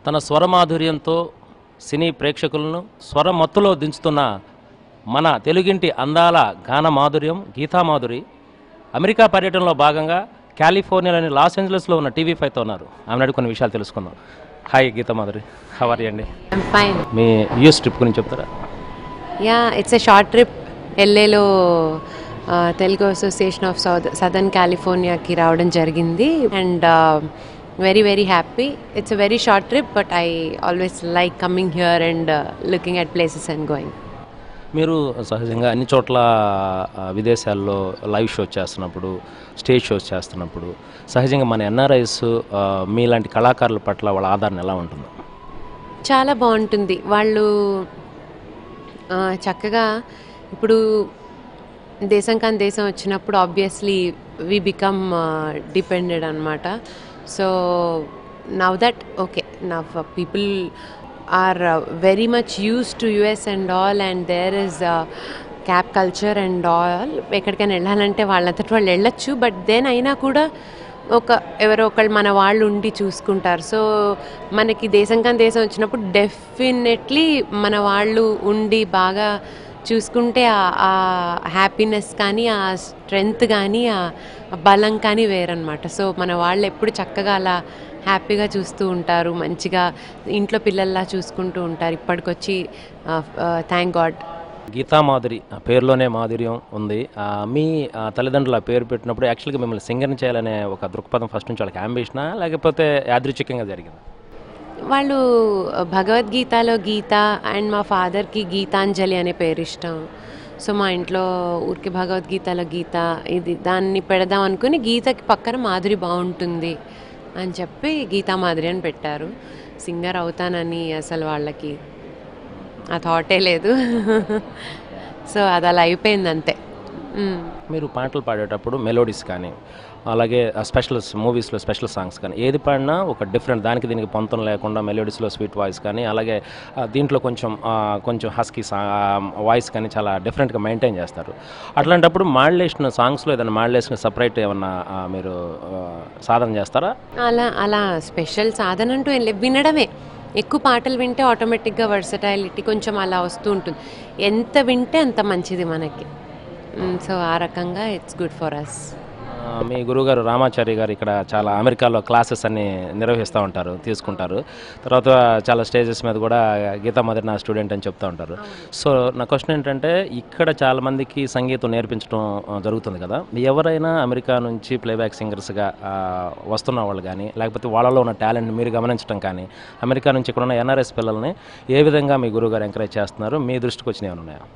తన స్వరమాధుర్యంతో సినీ ప్రేక్షకులను స్వరమత్తులో దించుతున్న మన తెలుగింటి అందాల గాన మాధుర్యం గీతామాధురి అమెరికా పర్యటనలో భాగంగా కాలిఫోర్నియాలోని లాస్ ఏంజలస్లో ఉన్న టీవీ ఫైవ్తో ఉన్నారు ఆమె నాడు కొన్ని విషయాలు తెలుసుకుందాం హాయ్ గీతామాధురి హవర్ అండి ఐమ్ ఫైన్ మీ యూఎస్ ట్రిప్ గురించి చెప్తారా yeah it's a short trip ఎల్ఏలో Telugu association of south southern కాలిఫోర్నియాకి రావడం జరిగింది and very very happy it's a very short trip but I always like coming here and looking at places and going మీరు సహజంగా అన్ని చోట్ల ఆ, విదేశాల్లో లైవ్ షోస్ చేస్తున్నప్పుడు స్టేజ్ షోస్ చేస్తున్నప్పుడు సహజంగా మన ఎన్ఆర్ఐస్ మీలాంటి కళాకారుల పట్ల వాళ్ళ ఆదరణ ఎలా ఉంటుంది చాలా బాగుంటుంది వాళ్ళు ఆ, చక్కగా ఇప్పుడు దేశం కాని దేశం వచ్చినప్పుడు ఆబ్వియస్లీ వి బికమ్ డిపెండెడ్ అనమాట so now that okay now people are very much used to US and all and there is cap culture and all ఎక్కడికైనా వెళ్ళాలంటే వాళ్ళంతటి వాళ్ళు వెళ్ళొచ్చు బట్ దెన్ అయినా కూడా ఒక ఎవరో ఒకళ్ళు మన వాళ్ళు ఉండి చూసుకుంటారు సో మనకి దేశం కానీ దేశం వచ్చినప్పుడు డెఫినెట్లీ మన వాళ్ళు ఉండి బాగా చూసుకుంటే ఆ- ఆ హ్యాపీనెస్ కానీ ఆ స్ట్రెంగ్త్ కానీ ఆ ఆ బలం కానీ వేరనమాట సో మన వాళ్ళు ఎప్పుడు చక్కగా అలా హ్యాపీగా చూస్తూ ఉంటారు మంచిగా ఇంట్లో పిల్లల్లా చూసుకుంటూ ఉంటారు ఇప్పటికొచ్చి థ్యాంక్ గాడ్ గీతా మాధురి ఆ పేరులోనే మాధుర్యం ఉంది ఆ, మీ ఆ, తల్లిదండ్రులు ఆ పేరు పెట్టినప్పుడు యాక్చువల్గా మిమ్మల్ని సింగర్ని చేయాలనే ఒక దృక్పథం ఫస్ట్ నుంచి వాళ్ళకి అంబిషనా లేకపోతే యాదృచ్ఛికంగా జరిగింది వాళ్ళు భగవద్గీతలో గీత అండ్ మా ఫాదర్కి గీతాంజలి అనే పేరు ఇష్టం సో మా ఇంట్లో ఊరికి భగవద్గీతలో గీత ఇది దాన్ని పెడదాం అనుకుని గీతకి పక్కన మాధురి బాగుంటుంది అని చెప్పి గీతా మాధురి అని పెట్టారు సింగర్ అవుతానని అసలు వాళ్ళకి ఆ థాటే లేదు సో అది అలా అయిపోయింది అంతే మ్. మీరు పాటలు పాడేటప్పుడు మెలోడీస్ కానీ అలాగే స్పెషల్ మూవీస్లో స్పెషల్ సాంగ్స్ కానీ ఏది పాడినా ఒక డిఫరెంట్ దానికి దీనికి పొంతం లేకుండా మెలోడీస్లో స్వీట్ వాయిస్ కానీ అలాగే ఆ, దీంట్లో కొంచెం ఆ, కొంచెం హస్కీ సా వాయిస్ కానీ చాలా డిఫరెంట్గా మెయింటైన్ చేస్తారు అట్లాంటప్పుడు మాడ్యులేషన్ సాంగ్స్లో ఏదైనా మాడ్యులేషన్ సపరేట్ ఏమన్నా ఆ, మీరు ఆ, సాధన చేస్తారా అలా అలా స్పెషల్ సాధన అంటూ ఏం లేదు వినడమే ఎక్కువ పాటలు వింటే ఆటోమేటిక్గా వర్సటాలిటీ కొంచెం అలా వస్తూ ఉంటుంది ఎంత వింటే అంత మంచిది మనకి సో ఆ రకంగా ఇట్స్ గుడ్ ఫర్ అస్ ఆ, మీ గురువుగారు రామాచారి గారు ఇక్కడ చాలా అమెరికాలో క్లాసెస్ అన్ని నిర్వహిస్తూ ఉంటారు తీసుకుంటారు తర్వాత చాలా స్టేజెస్ మీద కూడా గీతా మదర్ నా స్టూడెంట్ అని చెప్తూ ఉంటారు సో నా క్వశ్చన్ ఏంటంటే ఇక్కడ చాలా మందికి సంగీతం నేర్పించడం ఆ, జరుగుతుంది కదా ఎవరైనా అమెరికా నుంచి ప్లేబ్యాక్ సింగర్స్గా వస్తున్న వాళ్ళు కానీ లేకపోతే వాళ్ళలో ఉన్న టాలెంట్ మీరు గమనించడం కానీ అమెరికా నుంచి ఇక్కడ ఉన్న ఎన్ఆర్ఎస్ పిల్లల్ని ఏ విధంగా మీ గురువుగారు ఎంకరేజ్ చేస్తున్నారు మీ దృష్టికి వచ్చినవి ఏమైనా ఉన్నాయా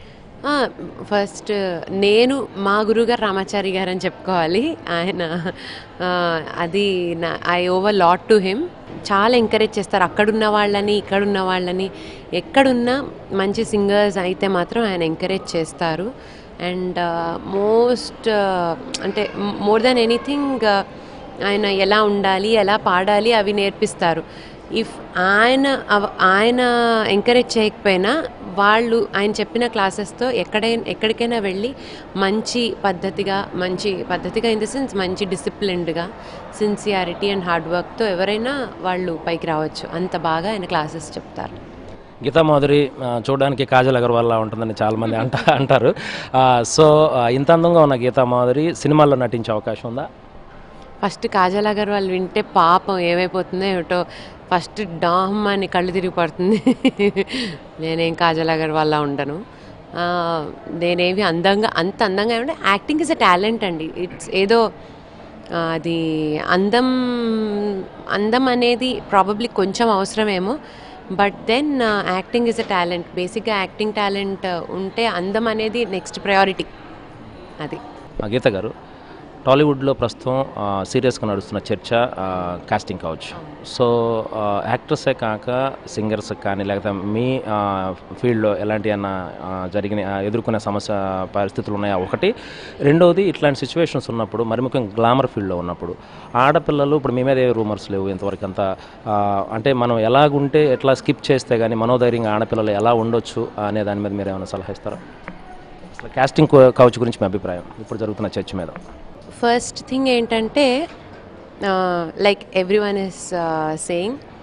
ఫస్ట్ నేను మా గురుగారు రామాచారి గారు అని చెప్పుకోవాలి ఆయన ఆ, అది నా I owe a lot to him చాలా ఎంకరేజ్ చేస్తారు అక్కడున్న వాళ్ళని ఇక్కడున్న వాళ్ళని ఎక్కడున్నా మంచి సింగర్స్ అయితే మాత్రం ఆయన ఎంకరేజ్ చేస్తారు అండ్ మోస్ట్ అంటే మోర్ దెన్ ఎనీథింగ్ ఆయన ఎలా ఉండాలి ఎలా పాడాలి అవి నేర్పిస్తారు ఇఫ్ ఆయన అవ- ఆయన ఎంకరేజ్ చేయకపోయినా వాళ్ళు ఆయన చెప్పిన క్లాసెస్తో ఎక్కడైనా ఎక్కడికైనా వెళ్ళి మంచి పద్ధతిగా మంచి పద్ధతిగా ఇన్ ద సెన్స్ మంచి డిసిప్లిన్డ్గా సిన్సియారిటీ అండ్ హార్డ్ వర్క్తో ఎవరైనా వాళ్ళు పైకి రావచ్చు అంత బాగా ఆయన క్లాసెస్ చెప్తారు గీతా మాధురి ఆ, చూడడానికి కాజల్ అగర్వాల్లా ఉంటుందని చాలామంది అంట అంటారు ఆ, సో ఆ, ఇంత అందంగా ఉన్న గీతా మాధురి సినిమాల్లో నటించే అవకాశం ఉందా ఫస్ట్ కాజల్ అగర్వాల్ వింటే పాపం ఏమైపోతుందో ఏమిటో ఫస్ట్ డామ్ అని కళ్ళు తిరిగి పడుతుంది నేనేం కాజల్ అగర్వాల్లా ఉండను ఆ, నేనేమి అందంగా అంత అందంగా ఏమంటే యాక్టింగ్ ఇస్ అ టాలెంట్ అండి ఇట్స్ ఏదో ఆ, అది అందం అందం అనేది ప్రాబబ్లీ కొంచెం అవసరమేమో but then acting is a talent బేసిక్గా యాక్టింగ్ టాలెంట్ ఉంటే అందం అనేది నెక్స్ట్ ప్రయారిటీ అది ఆ, గీత గారు టాలీవుడ్లో ప్రస్తుతం ఆ, సీరియస్గా నడుస్తున్న చర్చ ఆ, కాస్టింగ్ కావచ్చు సో ఆ, యాక్టర్సే కాక సింగర్స్ కానీ లేకపోతే మీ ఆ, ఫీల్డ్లో ఎలాంటి అన్న ఆ, జరిగిన ఆ, ఎదుర్కొనే సమస్య పరిస్థితులు ఉన్నాయా ఒకటి రెండవది ఇట్లాంటి సిచ్యువేషన్స్ ఉన్నప్పుడు మరి ముఖ్యంగా గ్లామర్ ఫీల్డ్లో ఉన్నప్పుడు ఆడపిల్లలు ఇప్పుడు మీ మీద ఏ రూమర్స్ లేవు ఇంతవరకు అంతా ఆ, అంటే మనం ఎలాగుంటే ఎట్లా స్కిప్ చేస్తే కానీ మనోధైర్యంగా ఆడపిల్లలు ఎలా ఉండొచ్చు అనే దాని మీద మీరు ఏమైనా సలహా ఇస్తారా అసలు కాస్టింగ్ కౌచ్ గురించి మీ అభిప్రాయం ఇప్పుడు జరుగుతున్న చర్చ మీద ఫస్ట్ థింగ్ ఏంటంటే like everyone is saying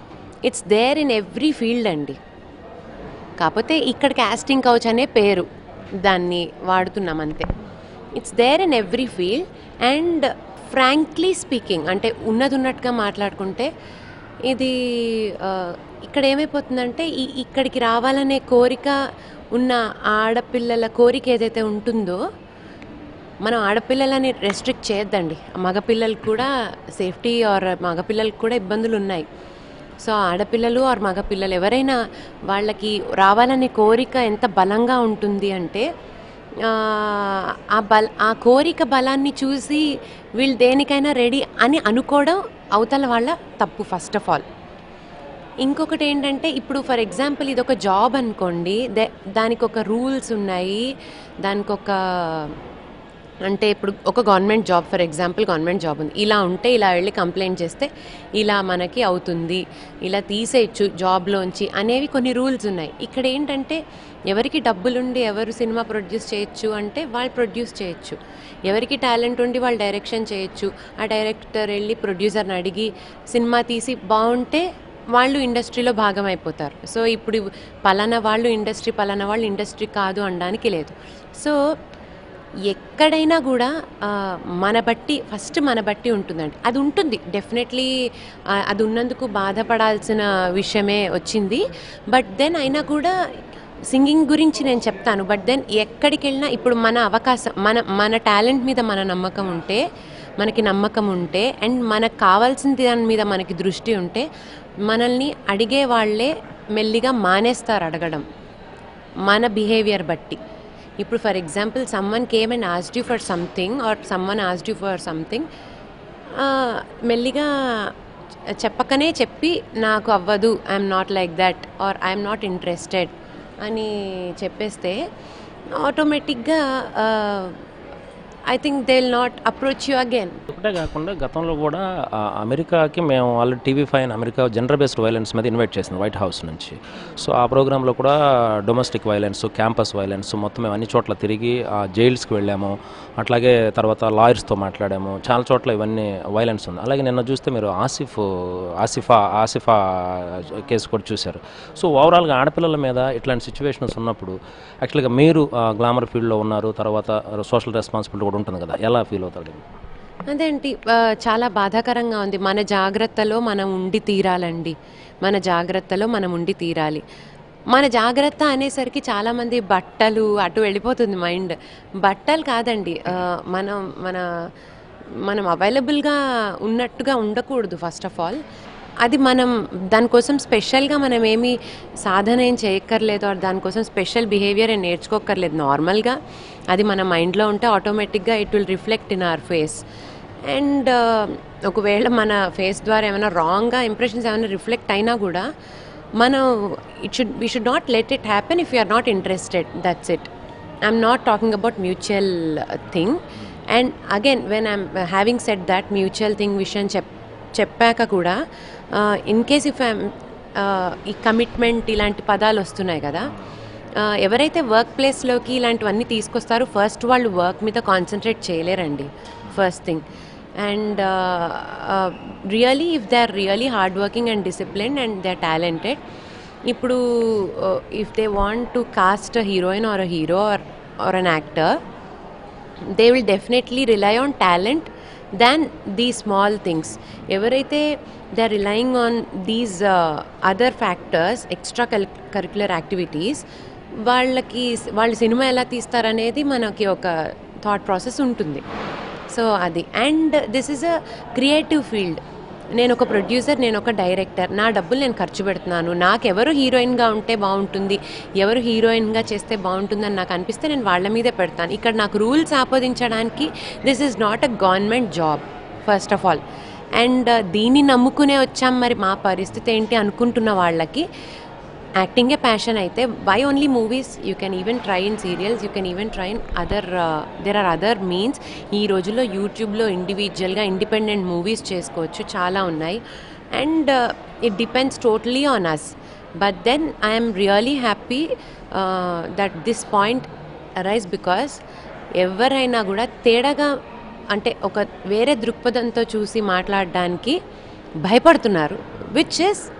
it's there in every field అండి కాకపోతే ఇక్కడ కాస్టింగ్ కౌచ్ అనే పేరు దాన్ని వాడుతున్నాం అంతే it's there in every field and frankly speaking అంటే ఉన్నది ఉన్నట్టుగా మాట్లాడుకుంటే ఇది ఆ, ఇక్కడ ఏమైపోతుందంటే ఈ ఇక్కడికి రావాలనే కోరిక ఉన్న ఆడపిల్లల కోరిక ఏదైతే ఉంటుందో మనం ఆడపిల్లలని రెస్ట్రిక్ట్ చేయొద్దండి మగపిల్లలకు కూడా సేఫ్టీ ఆర్ మగపిల్లలకు కూడా ఇబ్బందులు ఉన్నాయి సో ఆడపిల్లలు ఆర్ మగపిల్లలు ఎవరైనా వాళ్ళకి రావాలనే కోరిక ఎంత బలంగా ఉంటుంది అంటే ఆ, ఆ బల ఆ కోరిక బలాన్ని చూసి వీళ్ళు దేనికైనా రెడీ అని అనుకోవడం అవతల వాళ్ళ తప్పు ఫస్ట్ ఆఫ్ ఆల్ ఇంకొకటి ఏంటంటే ఇప్పుడు ఫర్ ఎగ్జాంపుల్ ఇది ఒక జాబ్ అనుకోండి దే దానికి ఒక రూల్స్ ఉన్నాయి దానికి ఒక అంటే ఇప్పుడు ఒక government job for example government job ఉంది ఇలా ఉంటే ఇలా వెళ్ళి కంప్లైంట్ చేస్తే ఇలా మనకి అవుతుంది ఇలా తీసేయచ్చు జాబ్లోంచి అనేవి కొన్ని రూల్స్ ఉన్నాయి ఇక్కడ ఏంటంటే ఎవరికి డబ్బులుండి ఎవరు సినిమా ప్రొడ్యూస్ చేయొచ్చు అంటే వాళ్ళు ప్రొడ్యూస్ చేయొచ్చు ఎవరికి టాలెంట్ ఉండి వాళ్ళు డైరెక్షన్ చేయొచ్చు ఆ డైరెక్టర్ వెళ్ళి ప్రొడ్యూసర్ని అడిగి సినిమా తీసి బాగుంటే వాళ్ళు ఇండస్ట్రీలో భాగం అయిపోతారు సో ఇప్పుడు పలానా వాళ్ళు ఇండస్ట్రీ పలానా వాళ్ళు ఇండస్ట్రీ కాదు అనడానికి లేదు సో ఎక్కడైనా కూడా ఆ, మన బట్టి ఫస్ట్ మన బట్టి ఉంటుందండి అది ఉంటుంది డెఫినెట్లీ అది ఉన్నందుకు బాధపడాల్సిన విషయమే వచ్చింది బట్ దెన్ అయినా కూడా సింగింగ్ గురించి నేను చెప్తాను బట్ దెన్ ఎక్కడికి వెళ్ళినా ఇప్పుడు మన అవకాశం మన మన టాలెంట్ మీద మన నమ్మకం ఉంటే మనకి నమ్మకం ఉంటే అండ్ మనకు కావాల్సిన దాని మీద మనకి దృష్టి ఉంటే మనల్ని అడిగే వాళ్ళే మెల్లిగా మానేస్తారు అడగడం మన బిహేవియర్ బట్టి ఇప్పుడు for example someone came and asked you for something or someone asked you for something మెల్లిగా చెప్పకనే చెప్పి నాకు అవ్వదు I'm not like that or I'm not interested అని చెప్పేస్తే ఆటోమేటిక్గా I think they will not approach you again ఒకటే కాకుండా గతంలో కూడా ఆ, అమెరికాకి మేము already TV five America gender based violence మీద ఇన్వైట్ చేసింది వైట్ హౌస్ నుంచి సో ఆ ప్రోగ్రాంలో కూడా డొమెస్టిక్ వైలెన్స్ క్యాంపస్ వైలెన్స్ మొత్తం మేము అన్ని చోట్ల తిరిగి ఆ జైల్స్కి వెళ్ళాము అట్లాగే తర్వాత లాయర్స్తో మాట్లాడాము చాలా చోట్ల ఇవన్నీ వైలెన్స్ ఉంది అలాగే నిన్న చూస్తే మీరు ఆసిఫ్ ఆసిఫా ఆసిఫా కేసు కూడా చూశారు సో ఓవరాల్గా ఆడపిల్లల మీద ఇట్లాంటి సిచ్యువేషన్స్ ఉన్నప్పుడు యాక్చువల్గా మీరు గ్లామర్ ఫీల్డ్లో ఉన్నారు తర్వాత సోషల్ రెస్పాన్సిబిలిటీ కూడా ఉంటుంది కదా ఎలా ఫీల్ అవుతారు అదే అండి ఆ, చాలా బాధాకరంగా ఉంది మన జాగ్రత్తలో మనం ఉండి తీరాలండి మన జాగ్రత్తలో మనం ఉండి తీరాలి మన జాగ్రత్త అనేసరికి చాలామంది బట్టలు అటు వెళ్ళిపోతుంది మైండ్ బట్టలు కాదండి ఆ, మనం మన మనం అవైలబుల్గా ఉన్నట్టుగా ఉండకూడదు ఫస్ట్ ఆఫ్ ఆల్ అది మనం దానికోసం స్పెషల్గా మనం ఏమి సాధన ఏం చేయక్కర్లేదు ఆర్ దానికోసం స్పెషల్ బిహేవియర్ ఏం నేర్చుకోక్కర్లేదు నార్మల్గా అది మన మైండ్లో ఉంటే ఆటోమేటిక్గా it will reflect in our face అండ్ ఒకవేళ మన ఫేస్ ద్వారా ఏమైనా రాంగ్గా ఇంప్రెషన్స్ ఏమైనా రిఫ్లెక్ట్ అయినా కూడా మనం it should we should not let it happen if you are not interested that's it I'm not talking about mutual thing and again when I'm having set that mutual thing విషయం చెప్ చెప్పాక కూడా in case if I'm ఈ commitment ఇలాంటి పదాలు వస్తున్నాయి కదా ఆ, ఎవరైతే వర్క్ ప్లేస్లోకి ఇలాంటివన్నీ తీసుకొస్తారో ఫస్ట్ వాళ్ళు వర్క్ మీద కాన్సన్ట్రేట్ చేయలేరండి first thing and really if they are really hard working and discipline and they are talented ఇప్పుడు if they want to cast a heroine or a hero or or an actor they will definitely rely on talent than the small things ఎవరైతే they are relying on these other factors extra cur curricular activities వాళ్ళకి వాళ్ళు cinema ఎలా తీస్తారనేది మనకి ఒక thought process ఉంటుంది so అది and this is a creative field నేను ఒక ప్రొడ్యూసర్ నేను ఒక డైరెక్టర్ నా డబ్బులు నేను ఖర్చు పెడుతున్నాను నాకు ఎవరు హీరోయిన్గా ఉంటే బాగుంటుంది ఎవరు హీరోయిన్గా చేస్తే బాగుంటుందని నాకు అనిపిస్తే నేను వాళ్ళ మీదే పెడతాను ఇక్కడ నాకు రూల్స్ ఆపాదించడానికి this is not a government job first of all and దీన్ని నమ్ముకునే వచ్చాం మరి మా పరిస్థితి ఏంటి అనుకుంటున్న వాళ్ళకి యాక్టింగే ప్యాషన్ అయితే by only movies you can even try in serials you can even try in other there are other means ఈ రోజుల్లో యూట్యూబ్లో ఇండివిజువల్గా ఇండిపెండెంట్ మూవీస్ చేసుకోవచ్చు చాలా ఉన్నాయి and it depends totally on us but then I'm really happy that this point arise because ఎవరైనా కూడా తేడాగా అంటే ఒక వేరే దృక్పథంతో చూసి మాట్లాడడానికి భయపడుతున్నారు which is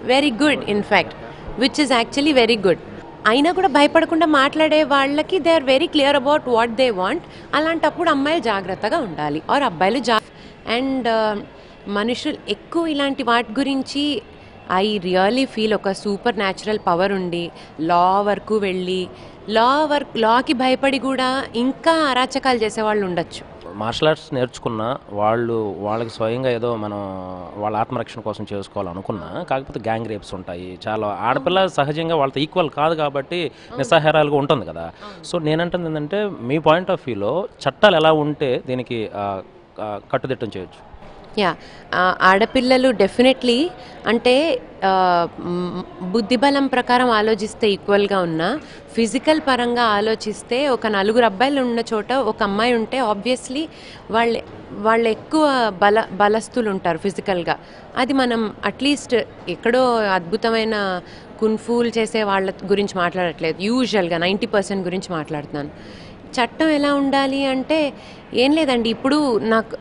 very good in fact which is actually very good అయినా కూడా భయపడకుండా మాట్లాడే వాళ్ళకి they are very clear about what they want అలాంటప్పుడు అమ్మాయిలు జాగ్రత్తగా ఉండాలి ఆర్ అబ్బాయిలు జా అండ్ మనుషులు ఎక్కువ ఇలాంటి వాటి గురించి ఐ రియలీ ఫీల్ ఒక సూపర్ న్యాచురల్ పవర్ ఉండి లా వరకు వెళ్ళి లా వర్క్ లాకి భయపడి కూడా ఇంకా అరాచకాలు చేసేవాళ్ళు ఉండొచ్చు మార్షల్ ఆర్ట్స్ నేర్చుకున్న వాళ్ళు వాళ్ళకి స్వయంగా ఏదో మనం వాళ్ళ ఆత్మరక్షణ కోసం చేసుకోవాలనుకున్నా కాకపోతే గ్యాంగ్ రేప్స్ ఉంటాయి చాలా ఆడపిల్ల సహజంగా వాళ్ళతో ఈక్వల్ కాదు కాబట్టి నిస్సహారాలుగా ఉంటుంది కదా సో నేనంటుంది ఏంటంటే మీ పాయింట్ ఆఫ్ వ్యూలో చట్టాలు ఎలా ఉంటే దీనికి ఆ, ఆ, కట్టుదిట్టం చేయొచ్చు యా ఆడపిల్లలు డెఫినెట్లీ అంటే ఆ, మ్, బుద్ధిబలం ప్రకారం ఆలోచిస్తే ఈక్వల్గా ఉన్నా ఫిజికల్ పరంగా ఆలోచిస్తే ఒక నలుగురు అబ్బాయిలు ఉన్న చోట ఒక అమ్మాయి ఉంటే ఆబ్వియస్లీ వాళ్ళ వాళ్ళు ఎక్కువ బల బలస్తులు ఉంటారు ఫిజికల్గా అది మనం అట్లీస్ట్ ఎక్కడో అద్భుతమైన కున్ఫూల్ చేసే వాళ్ళ గురించి మాట్లాడట్లేదు యూజువల్గా నైంటీ పర్సెంట్ గురించి మాట్లాడుతున్నాను చట్టం ఎలా ఉండాలి అంటే ఏం లేదండి ఇప్పుడు నాకు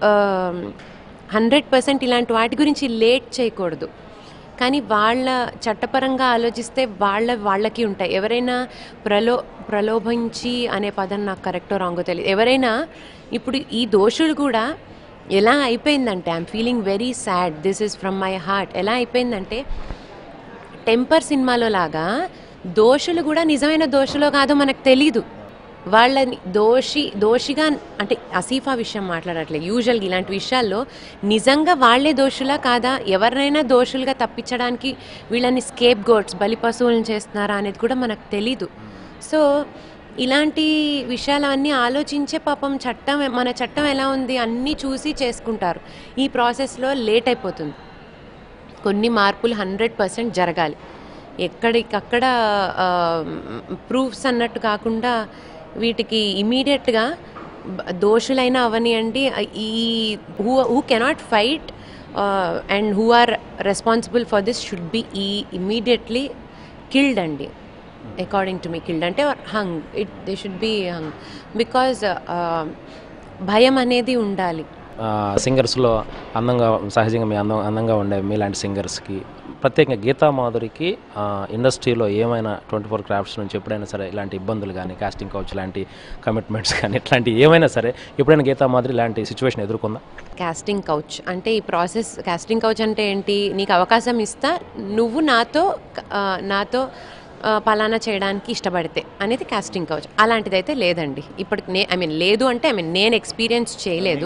హండ్రెడ్ పర్సెంట్ ఇలాంటి వాటి గురించి లేట్ చేయకూడదు కానీ వాళ్ళ చట్టపరంగా ఆలోచిస్తే వాళ్ళ వాళ్ళకి ఉంటాయి ఎవరైనా ప్రలో ప్రలోభించి అనే పదం నాకు కరెక్టో రాంగో తెలియదు ఎవరైనా ఇప్పుడు ఈ దోషులు కూడా ఎలా అయిపోయిందంటే I'm feeling very sad this is from my heart ఎలా అయిపోయిందంటే టెంపర్ సినిమాలో లాగా దోషులు కూడా నిజమైన దోషులో కాదో మనకు తెలీదు వాళ్ళని దోషి దోషిగా అంటే అసీఫా విషయం మాట్లాడట్లేదు యూజువల్గా ఇలాంటి విషయాల్లో నిజంగా వాళ్ళే దోషులా కాదా ఎవరినైనా దోషులుగా తప్పించడానికి వీళ్ళని స్కేప్ గోట్స్ బలి పశువులను చేస్తున్నారా అనేది కూడా మనకు తెలీదు సో ఇలాంటి విషయాలన్నీ ఆలోచించే పాపం చట్టం మన చట్టం ఎలా ఉంది అన్నీ చూసి చేసుకుంటారు ఈ ప్రాసెస్లో లేట్ అయిపోతుంది కొన్ని మార్పులు హండ్రెడ్ పర్సెంట్ జరగాలి ఎక్కడికక్కడ ప్రూఫ్స్ అన్నట్టు కాకుండా వీటికి ఇమీడియట్గా దోషులైన అవనియండి ఈ who who cannot fight and who are responsible for this should be ఈ ఇమీడియట్లీ కిల్డ్ అండి అకార్డింగ్ టు మీ కిల్డ్ అంటే hung it they should be hung because భయం అనేది ఉండాలి సింగర్స్లో అందంగా సహజంగా మీ అందం అందంగా ఉండే మీలాంటి సింగర్స్కి ప్రత్యేకంగా గీతా మాధురికి ఆ, ఇండస్ట్రీలో ఏమైనా ట్వంటీ ఫోర్ క్రాఫ్ట్స్ నుంచి ఎప్పుడైనా సరే ఇలాంటి ఇబ్బందులు కానీ కాస్టింగ్ కౌచ్ లాంటి కమిట్మెంట్స్ కానీ ఇట్లాంటి ఏమైనా సరే ఎప్పుడైనా గీతా మాధురి ఇలాంటి సిచ్యువేషన్ ఎదుర్కొందా కాస్టింగ్ కౌచ్ అంటే ఈ ప్రాసెస్ కాస్టింగ్ కౌచ్ అంటే ఏంటి నీకు అవకాశం ఇస్తా నువ్వు నాతో ఆ, నాతో ఆ, పలానా చేయడానికి ఇష్టపడితే అనేది కాస్టింగ్ కౌచ్ అలాంటిదైతే లేదండి ఇప్పటికి నే ఐ మీన్ లేదు అంటే ఐ మీన్ నేను ఎక్స్పీరియన్స్ చేయలేదు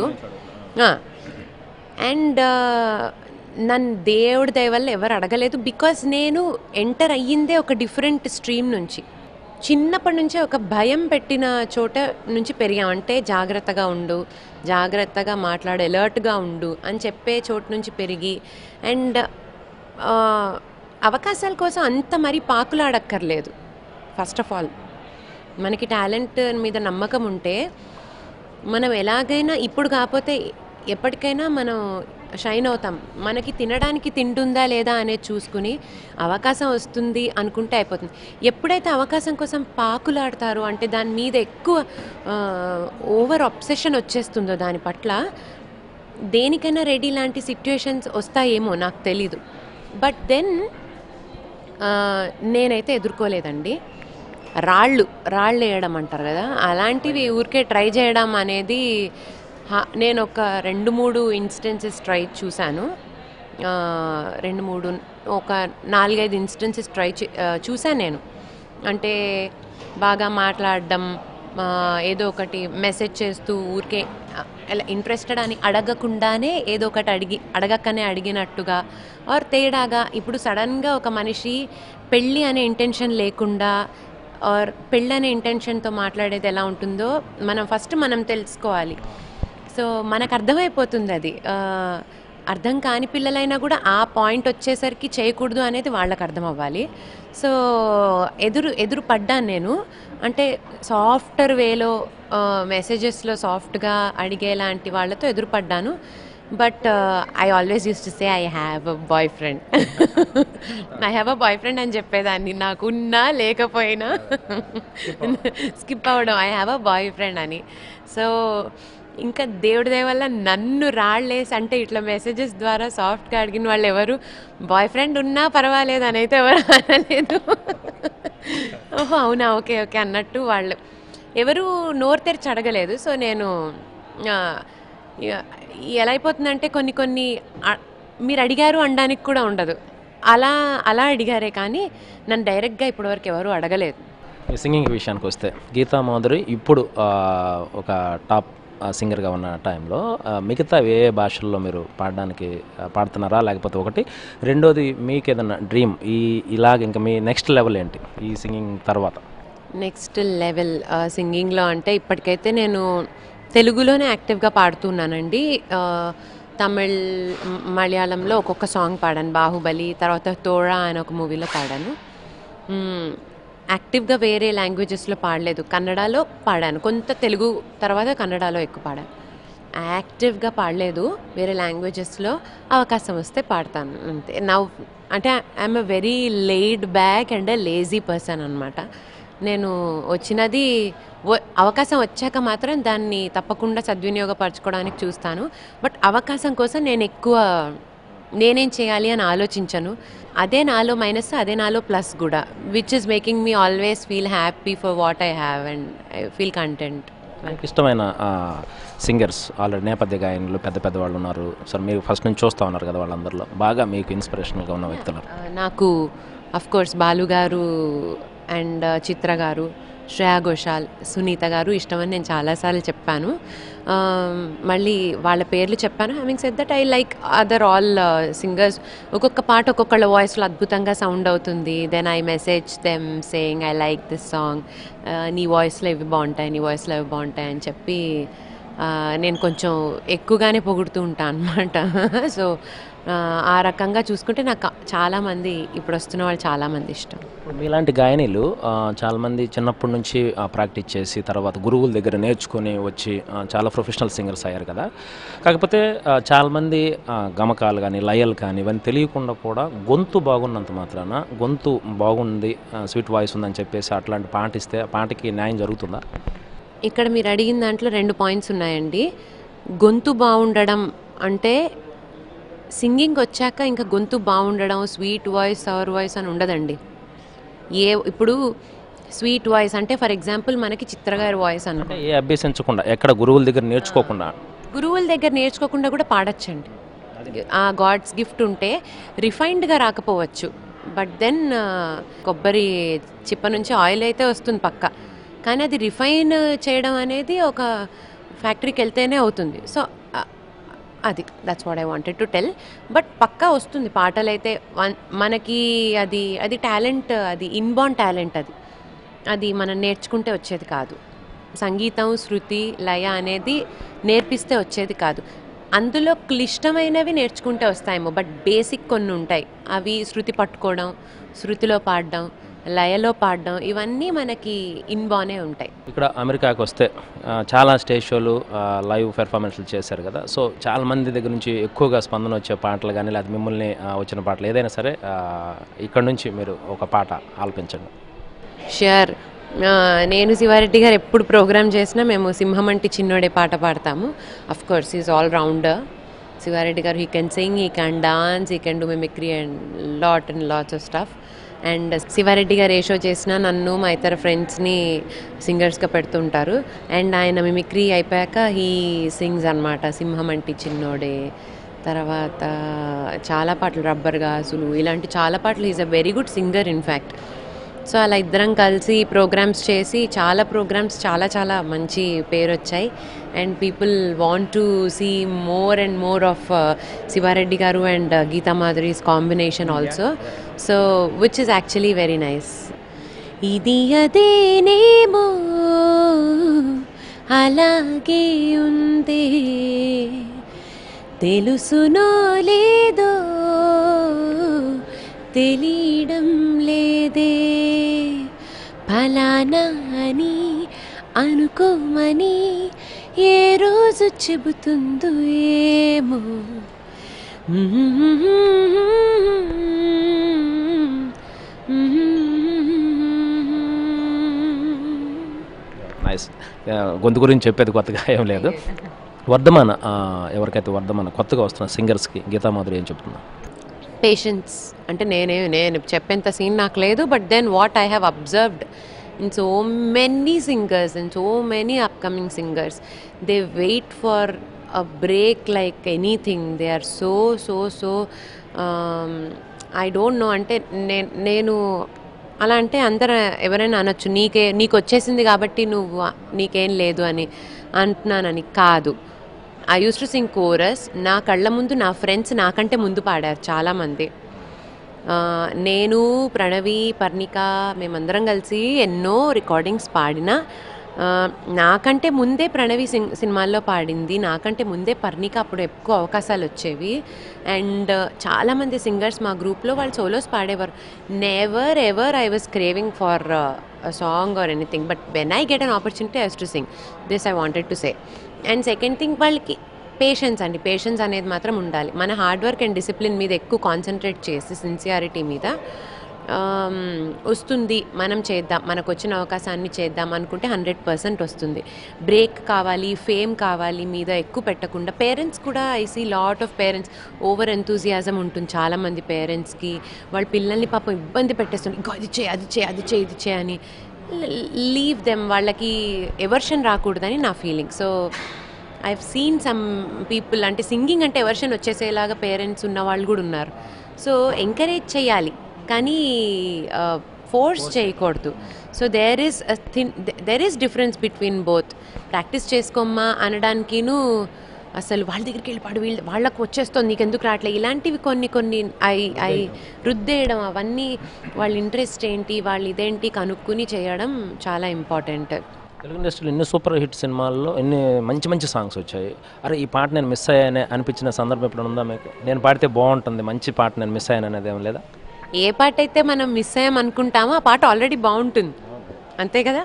అండ్ నన్ను దేవుడి దయ వల్ల ఎవరు అడగలేదు బికాజ్ నేను ఎంటర్ అయ్యిందే ఒక డిఫరెంట్ స్ట్రీమ్ నుంచి చిన్నప్పటి నుంచే ఒక భయం పెట్టిన చోట నుంచి పెరిగాం అంటే జాగ్రత్తగా ఉండు జాగ్రత్తగా మాట్లాడు అలర్ట్గా ఉండు అని చెప్పే చోటు నుంచి పెరిగి అండ్ అవకాశాల కోసం అంత మరీ పాకులాడక్కర్లేదు ఫస్ట్ ఆఫ్ ఆల్ మనకి టాలెంట్ మీద నమ్మకం ఉంటే మనం ఎలాగైనా ఇప్పుడు కాకపోతే ఎప్పటికైనా మనం షైన్ అవుతాం మనకి తినడానికి తింటుందా లేదా అనేది చూసుకుని అవకాశం వస్తుంది అనుకుంటే అయిపోతుంది ఎప్పుడైతే అవకాశం కోసం పాకులాడతారో అంటే దాని మీద ఎక్కువ ఓవర్ అబ్సెషన్ వచ్చేస్తుందో దాని పట్ల దేనికైనా రెడీ లాంటి సిచ్యుయేషన్స్ వస్తాయేమో నాకు తెలీదు బట్ దెన్ నేనైతే ఎదుర్కోలేదండి రాళ్ళు రాళ్ళు వేయడం అంటారు కదా అలాంటివి ఊరికే ట్రై చేయడం అనేది హా- నేను ఒక రెండు మూడు ఇన్స్టెన్సెస్ ట్రై చూశాను ఆ, రెండు మూడు ఒక నాలుగైదు ఇన్స్టెన్సెస్ ట్రై చే- ఆ, చూశాను నేను అంటే బాగా మాట్లాడడం ఆ, ఏదో ఒకటి మెసేజ్ చేస్తూ ఊరికే ఆ, ఎలా ఇంట్రెస్టెడ్ అని అడగకుండానే ఏదో ఒకటి అడిగి అడగకనే అడిగినట్టుగా ఆర్ తేడాగా ఇప్పుడు సడన్గా ఒక మనిషి పెళ్ళి అనే ఇంటెన్షన్ లేకుండా ఆర్ పెళ్ళి అనే ఇంటెన్షన్తో మాట్లాడేది ఎలా ఉంటుందో మనం ఫస్ట్ మనం తెలుసుకోవాలి సో మనకు అర్థమైపోతుంది అది ఆ, అర్థం కాని పిల్లలైనా కూడా ఆ పాయింట్ వచ్చేసరికి చేయకూడదు అనేది వాళ్ళకి అర్థం అవ్వాలి సో ఎదురు ఎదురు పడ్డాను నేను అంటే సాఫ్టర్ వేలో మెసేజెస్లో సాఫ్ట్గా అడిగేలాంటి వాళ్ళతో ఎదురు పడ్డాను but I always used to say I have a boyfriend I have a boyfriend అని చెప్పేదాన్ని నాకున్నా లేకపోయినా స్కిప్ అవ్వడం I have a boyfriend అని సో ఇంకా దేవుడి దయ వల్ల నన్ను రాళ్ళేసి అంటే ఇట్లా మెసేజెస్ ద్వారా సాఫ్ట్గా అడిగిన వాళ్ళు ఎవరు బాయ్ ఫ్రెండ్ ఉన్నా పర్వాలేదు అని అయితే ఎవరు అనలేదు ఓహో అవునా ఓకే ఓకే అన్నట్టు వాళ్ళు ఎవరు నోరు తెరిచి అడగలేదు సో నేను ఆ, ఇక ఎలా అయిపోతుందంటే కొన్ని కొన్ని ఆ- మీరు అడిగారు అనడానికి కూడా ఉండదు అలా అలా అడిగారే కానీ నన్ను డైరెక్ట్గా ఇప్పటివరకు ఎవరు అడగలేదు సింగింగ్ విషయానికి వస్తే గీతా మాధురి ఇప్పుడు ఆ, ఒక టాప్ ఆ, సింగర్గా ఉన్న టైంలో ఆ, మిగతా ఏ ఏ భాషల్లో మీరు పాడడానికి ఆ, పాడుతున్నారా లేకపోతే ఒకటి రెండోది మీకు ఏదన్నా డ్రీమ్ ఈ ఇలాగ ఇంకా మీ నెక్స్ట్ లెవెల్ ఏంటి ఈ సింగింగ్ తర్వాత నెక్స్ట్ లెవెల్ సింగింగ్లో అంటే ఇప్పటికైతే నేను తెలుగులోనే యాక్టివ్గా పాడుతున్నానండి ఆ, తమిళ్ మ- మలయాళంలో ఒక్కొక్క సాంగ్ పాడాను బాహుబలి తర్వాత తోడా అని ఒక మూవీలో పాడాను మ్మ్. యాక్టివ్గా వేరే లాంగ్వేజెస్లో పాడలేదు కన్నడలో పాడాను కొంత తెలుగు తర్వాత కన్నడలో ఎక్కువ పాడాను యాక్టివ్గా పాడలేదు వేరే లాంగ్వేజెస్లో అవకాశం వస్తే పాడతాను అంతే నవ్ అంటే I'm a very laid back and lazy person అనమాట నేను వచ్చినది వ- అవకాశం వచ్చాక మాత్రం దాన్ని తప్పకుండా సద్వినియోగపరచుకోవడానికి చూస్తాను బట్ అవకాశం కోసం నేను ఎక్కువ నేనేం చేయాలి అని ఆలోచించను అదే నాలో మైనస్ అదే నాలో ప్లస్ కూడా which is making me always feel happy for what I have and I feel content మీకు ఇష్టమైన సింగర్స్ ఆల్రెడీ నేపథ్య గాయకులు పెద్ద పెద్ద వాళ్ళు ఉన్నారు సార్ మీరు ఫస్ట్ నుంచి చూస్తూ ఉన్నారు కదా వాళ్ళందరిలో బాగా మీకు ఇన్స్పిరేషనల్గా ఉన్న వ్యక్తులు నాకు అఫ్ కోర్స్ బాలు గారు అండ్ చిత్ర గారు శ్రేయా ఘోషాల్ సునీత గారు ఇష్టమని నేను చాలాసార్లు చెప్పాను Um, మళ్ళీ వాళ్ళ పేర్లు చెప్పాను having said that I like other all singers ఒక్కొక్క పాట ఒక్కొక్కళ్ళ వాయిస్లో అద్భుతంగా సౌండ్ అవుతుంది then I message them saying I like this song నీ వాయిస్లో ఇవి బాగుంటాయి నీ వాయిస్లో ఇవి బాగుంటాయి అని చెప్పి ఆ, నేను కొంచెం ఎక్కువగానే పొగుడుతూ ఉంటాను అనమాట సో ఆ రకంగా చూసుకుంటే నాకు చాలామంది ఇప్పుడు వస్తున్న వాళ్ళు చాలామంది ఇష్టం ఇప్పుడు మీలాంటి గాయనీలు ఆ, చాలామంది చిన్నప్పటి నుంచి ఆ, ప్రాక్టీస్ చేసి తర్వాత గురువుల దగ్గర నేర్చుకొని వచ్చి ఆ, చాలా ప్రొఫెషనల్ సింగర్స్ అయ్యారు కదా కాకపోతే ఆ, చాలామంది ఆ, గమకాలు కానీ లయలు కానీ ఇవన్నీ తెలియకుండా కూడా గొంతు బాగున్నంత మాత్రాన గొంతు బాగుంది ఆ, స్వీట్ వాయిస్ ఉందని చెప్పేసి అట్లాంటి పాట ఇస్తే ఆ పాటకి న్యాయం జరుగుతుందా ఇక్కడ మీరు అడిగిన దాంట్లో రెండు పాయింట్స్ ఉన్నాయండి గొంతు బాగుండడం అంటే సింగింగ్ వచ్చాక ఇంకా గొంతు బాగుండడం స్వీట్ వాయిస్ సవర్ వాయిస్ అని ఉండదండి ఏ ఇప్పుడు స్వీట్ వాయిస్ అంటే ఫర్ ఎగ్జాంపుల్ మనకి చిత్రగారి వాయిస్ అనుకో అంటే ఏ అభ్యసించకుండా ఎక్కడ గురువుల దగ్గర నేర్చుకోకుండా గురువుల దగ్గర నేర్చుకోకుండా కూడా పాడొచ్చండి ఆ గాడ్స్ గిఫ్ట్ ఉంటే రిఫైన్డ్గా రాకపోవచ్చు బట్ దెన్ కొబ్బరి చిప్ప నుంచి ఆయిల్ అయితే వస్తుంది పక్క కానీ అది రిఫైన్ చేయడం అనేది ఒక ఫ్యాక్టరీకి వెళ్తేనే అవుతుంది సో అది that's what I wanted to tell but పక్కా వస్తుంది పాటలు అయితే వన్- మనకి అది అది టాలెంట్ అది ఇన్బాన్ టాలెంట్ అది అది మనం నేర్చుకుంటే వచ్చేది కాదు సంగీతం శృతి లయ అనేది నేర్పిస్తే వచ్చేది కాదు అందులో క్లిష్టమైనవి నేర్చుకుంటే వస్తాయేమో బట్ బేసిక్ కొన్ని ఉంటాయి అవి శృతి పట్టుకోవడం శృతిలో పాడడం లయలో పాడడం ఇవన్నీ మనకి ఇన్బానే ఉంటాయి ఇక్కడ అమెరికాకి వస్తే ఆ, చాలా స్టేజ్ షోలు ఆ, లైవ్ పెర్ఫార్మెన్స్లు చేశారు కదా సో చాలా మంది దగ్గర నుంచి ఎక్కువగా స్పందన వచ్చే పాటలు కానీ లేదా మిమ్మల్ని ఆ, వచ్చిన పాటలు ఏదైనా సరే ఆ, ఇక్కడ నుంచి మీరు ఒక పాట ఆలపించండి షూర్ నేను శివారెడ్డి గారు ఎప్పుడు ప్రోగ్రామ్ చేసినా మేము సింహమంటి చిన్నోడే పాట పాడతాము of course is all rounder Shiva Reddy garu he can sing he can dance he can do mimicry and lot and lots of stuff and Shiva Reddy garu ఏ షో చేసినా నన్ను మా ఇతర ఫ్రెండ్స్ని సింగర్స్గా పెడుతుంటారు అండ్ ఆయన మిమిక్రీ అయిపోయాక హీ సింగ్స్ అనమాట సింహమంటి చిన్నోడే తర్వాత చాలా పాటలు రబ్బర్ గాజులు ఇలాంటి చాలా పాటలు is a very good singer in fact so అలా ఇద్దరం కలిసి ప్రోగ్రామ్స్ చేసి చాలా ప్రోగ్రామ్స్ చాలా చాలా మంచి పేరు వచ్చాయి and people want to see more and more of Shiva Reddy garu and Geetha Madhuri's combination also so which is actually very nice ఇది అదేనేమో అలాగే ఉంది తెలుసునో లేదో తెలియడం లేదే ఫలానా అని అనుకోమని ఏ రోజు చెబుతుందో ఏమో నైస్ గొంతు గురించి చెప్పేది కొత్తగా ఏం లేదు వర్ధమాన ఆ, ఎవరికైతే వర్ధమాన కొత్తగా వస్తున్న సింగర్స్కి గీతామాధురి ఏం చెప్తున్నా పేషెన్స్ అంటే నేనే నేను చెప్పేంత సీన్ నాకు లేదు but then what I have observed in so many singers and so many upcoming singers they wait for a break like anything they are so so so I don't know అంటే నే- నేను అలా అంటే అందరు ఎవరైనా అనొచ్చు నీకే నీకు వచ్చేసింది కాబట్టి నువ్వు నీకేం లేదు అని అంటున్నానని కాదు I used to sing chorus నా కళ్ళ ముందు నా ఫ్రెండ్స్ నాకంటే ముందు పాడారు చాలామంది ఆ, నేను ప్రణవి పర్ణిక మేమందరం కలిసి ఎన్నో రికార్డింగ్స్ పాడిన ఆ, నాకంటే ముందే ప్రణవి సిన్ సినిమాల్లో పాడింది నాకంటే ముందే పర్ణిక అప్పుడు ఎక్కువ అవకాశాలు వచ్చేవి అండ్ చాలామంది సింగర్స్ మా గ్రూప్లో వాళ్ళు సోలోస్ పాడేవారు never ever I was craving for song or anything but when I get an opportunity I to sing this I wanted to say and second thing వాళ్ళకి పేషెన్స్ అండి పేషెన్స్ అనేది మాత్రం ఉండాలి మన హార్డ్ వర్క్ అండ్ డిసిప్లిన్ మీద ఎక్కువ concentrate చేసి sincerity మీద ఆమ్, వస్తుంది మనం చేద్దాం మనకు వచ్చిన అవకాశాన్ని చేద్దాం అనుకుంటే హండ్రెడ్ పర్సెంట్ వస్తుంది బ్రేక్ కావాలి ఫేమ్ కావాలి మీద ఎక్కువ పెట్టకుండా పేరెంట్స్ కూడా I see lot of parents over enthusiasm ఉంటుంది చాలామంది పేరెంట్స్కి వాళ్ళ పిల్లల్ని పాపం ఇబ్బంది పెట్టేస్తుంది ఇంకో అది చేయి అది చేయి అది చేయి ఇది చేయి అని లీవ్ దెమ్ వాళ్ళకి ఎవర్షన్ రాకూడదని నా feeling so I seen some people అంటే సింగింగ్ అంటే ఎవర్షన్ వచ్చేసేలాగా పేరెంట్స్ ఉన్న వాళ్ళు కూడా ఉన్నారు సో ఎంకరేజ్ చేయాలి కానీ ఫోర్స్ చేయకూడదు so there is thin there is difference between both practice చేసుకోమ్మా అనడానికిను అసలు వాళ్ళ దగ్గరికి వెళ్ళి పాడు వీళ్ళ వాళ్ళకు వచ్చేస్తుంది నీకు ఎందుకు రావట్లే ఇలాంటివి కొన్ని కొన్ని ఐ ఐ రుద్దేయడం అవన్నీ వాళ్ళ ఇంట్రెస్ట్ ఏంటి వాళ్ళ ఇదేంటి కనుక్కుని చేయడం చాలా ఇంపార్టెంట్ తెలుగు ఇండస్ట్రీలో ఎన్ని సూపర్ హిట్ సినిమాల్లో ఎన్ని మంచి మంచి సాంగ్స్ వచ్చాయి అరే ఈ పాట నేను మిస్ అయ్యానే అనిపించిన సందర్భం ఎప్పుడు ఉందా మీకు నేను పాడితే బాగుంటుంది మంచి పాట నేను మిస్ అయ్యాను అనేది ఏం లేదా ఏ పాట అయితే మనం మిస్ అయ్యాం అనుకుంటామో ఆ పాట ఆల్రెడీ బాగుంటుంది అంతే కదా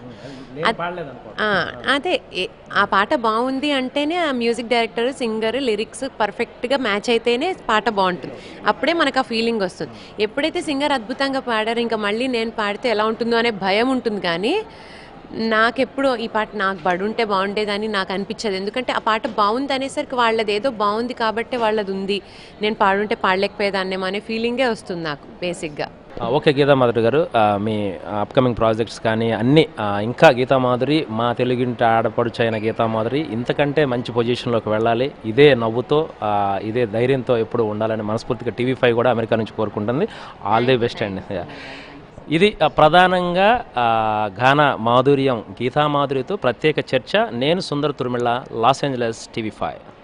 ఆ, అదే ఏ- ఆ పాట బాగుంది అంటేనే ఆ మ్యూజిక్ డైరెక్టర్ సింగర్ లిరిక్స్ పర్ఫెక్ట్గా మ్యాచ్ అయితేనే పాట బాగుంటుంది అప్పుడే మనకు ఆ ఫీలింగ్ వస్తుంది ఎప్పుడైతే సింగర్ అద్భుతంగా పాడారో ఇంకా మళ్ళీ నేను పాడితే ఎలా ఉంటుందో అనే భయం ఉంటుంది కానీ నాకెప్పుడు ఈ పాట నాకు పడుంటే బాగుండేదని నాకు అనిపించదు ఎందుకంటే ఆ పాట బాగుంది అనేసరికి వాళ్ళది ఏదో బాగుంది కాబట్టి వాళ్ళది ఉంది నేను పాడుంటే పాడలేకపోయేదాన్నేమో అనే ఫీలింగే వస్తుంది నాకు బేసిక్గా ఆ, ఓకే గీతామాధురి గారు ఆ, మీ అప్కమింగ్ ప్రాజెక్ట్స్ కానీ అన్నీ ఆ, ఇంకా గీతామాధురి మా తెలుగింటి ఆడపడుచైన గీతామాధురి ఇంతకంటే మంచి పొజిషన్లోకి వెళ్ళాలి ఇదే నవ్వుతో ఆ, ఇదే ధైర్యంతో ఎప్పుడు ఉండాలని మనస్ఫూర్తిగా టీవీ ఫైవ్ కూడా అమెరికా నుంచి కోరుకుంటుంది ఆల్ ది బెస్ట్ అండి ఇది ఆ, ప్రధానంగా ఆ, గాన మాధుర్యం గీతామాధురితో ప్రత్యేక చర్చ నేను Sundar Turmilla Los Angeles TV five